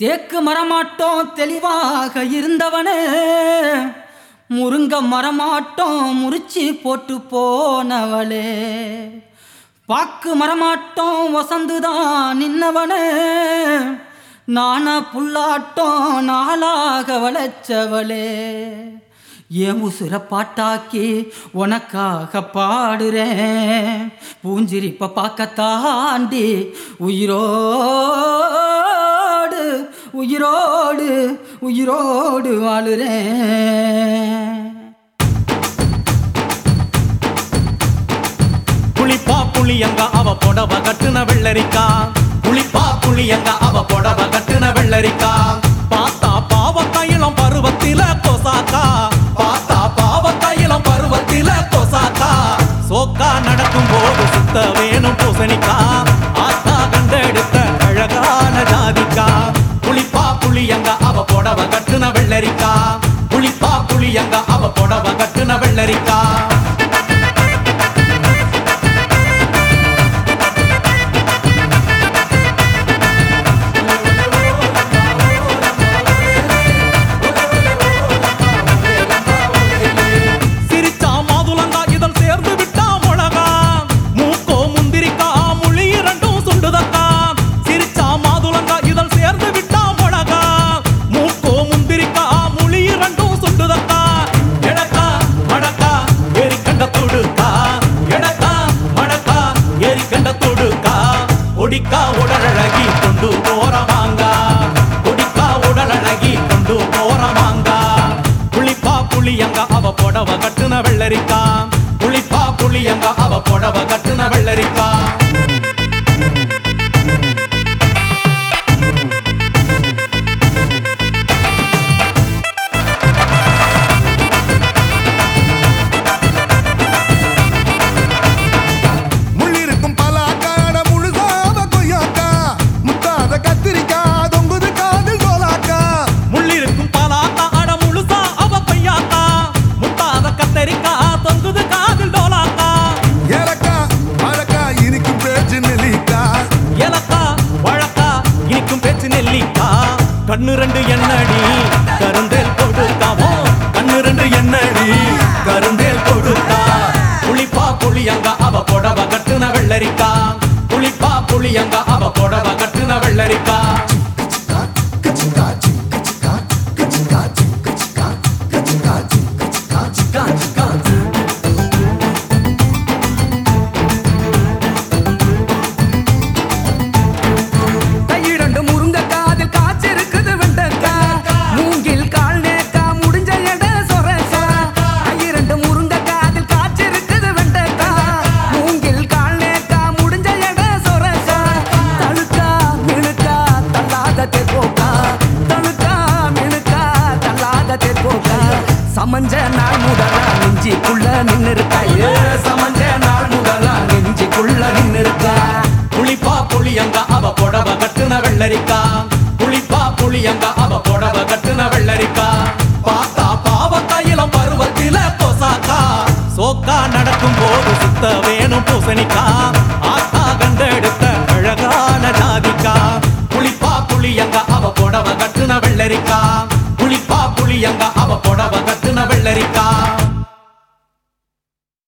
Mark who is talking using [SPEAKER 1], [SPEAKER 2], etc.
[SPEAKER 1] தேக்கு மரமாட்டோம் தெளிவாக இருந்தவனே முருங்க மரமாட்டோம் முறிச்சி போட்டு போனவளே பாக்கு மரமாட்டோம் வசந்துதான் நின்னவனே நானா புல்லாட்டம் நாளாக வளைச்சவளே ஏன் உசுர பாட்டாக்கி உனக்காக பாடுறேன் பூஞ்சிரிப்ப பார்க்க தாண்டி உயிரோடு உயிரோடு உயிரோடு வாழுறேன்
[SPEAKER 2] புளிப்பா புளியங்க அவ புடவ கட்டுன வெள்ளரிக்கா புளிப்பா புளியங்க அவ புடவ கட்டுன வெள்ளரிக்கா பார்த்தா பாவ கையிலம் பருவத்தில கொசாக்கா பார்த்தா பாவ கையிலம் பருவத்தில கொசாக்கா சோக்கா நடக்கும் போது சுத்த வேணும் பூசணிக்கா ஆத்தா கண்டெடுத்த அழகான ஜாதிக்கா புளிப்பா புளியங்க அவ புடவ கட்டுன வெள்ளரிக்கா புளிப்பா புளியங்க அவ புடவ கட்டுன வெள்ளரிக்கா சிரிச்சா மாதுளங்கா இதழ் சேர்ந்து விட்டா முழகா மூக்கோ முந்திரிக்கா முழி இரண்டும் சுண்டுதக்கா சிரிச்சா மாதுளங்கா இதழ் சேர்ந்து விட்டா முழகா மூக்கோ முந்திரிக்கா முழி இரண்டும் சுண்டுதக்கா எடக்கா மடக்கா ஏறி கண்ட தொடுக்கா எடக்கா மடக்கா ஏறி கண்ட தொடுக்கா ஒடிக்கா உடலழகி கொண்டு போறவாங்கா ஒடிக்கா உடலழகி கொண்டு போறவாங்கா புளிப்பா புளியங்க அவ புடவ கட்டுன வெள்ளரிக்கா புளிப்பா புளியங்க அவ புடவ கட்டுன வெள்ளரிக்கா
[SPEAKER 3] முள்ளிருக்கும் பலாக்காட முழுசாத கொய்யாக்கா முத்தாத கத்திரிக்கா தொங்குது காதில் கோலாக்கா
[SPEAKER 2] முள்ளிருக்கும் பலாக்கா அட முழுசா அவ பையாக்கா முத்தாத கத்தரிக்கா தொங்குது காதில் டோலாக்கா
[SPEAKER 3] ஏலக்கா அழக்கா இனிக்கும் பேச்சு நெல்லிக்கா
[SPEAKER 2] ஏலக்கா வழக்கா இனிக்கும் பேச்சு நெல்லிக்கா கண்ணு ரெண்டு எண்ணடி கருந்தேல் கொடுக்காமோ கண்ணு ரெண்டு எண்ணடி கருந்தேல் கொடுக்கா புளிப்பா புளியங்க அவ புடவ கட்டுன வெள்ளரிக்கா புளிப்பா புளியங்க அவ புடவ கட்டுன வெள்ளரிக்கா
[SPEAKER 3] கச்சிக்கா சிக்கச்சிக்கா கச்சிக்கா சிக்கச்சிக்கா கச்சிக்கா சிக்கச்சிக்கா சிக்கா சிக்கா
[SPEAKER 4] கையிரண்டு முருங்கக்கா அதில் காய்ச்சிருக்குது வெண்டக்கா மூங்கில் கால் நேக்கா முடிஞ்ச எட சொரக்கா கையிரண்டு முருங்கக்கா அதில் காய்ச்சிருக்குது வெண்டக்கா மூங்கில் கால் நேக்கா முடிஞ்ச எட சொரக்கா தழுக்கா மினுக்கா தள்ளாத தெப்போக்கா தழுக்கா மினுக்கா தள்ளாத தெப்போக்கா சமஞ்ச நாள் முதலா நெஞ்சிக்குள்ள நின்னு இருக்கா ஏ சமஞ்ச நாள் முதலா நெஞ்சிக்குள்ள நின்னு இருக்கா
[SPEAKER 2] புளிப்பா புளியங்க அவ புடவ கட்டுன வெள்ளரிக்கா புளிப்பா புளியங்க அவ புடவ கட்டுன வெள்ளரிக்கா பார்த்தா பாவ கையிலம் பருவத்தில கொசாக்கா சோக்கா நடக்கும் போது சுத்த வேணும் பூசணிக்கா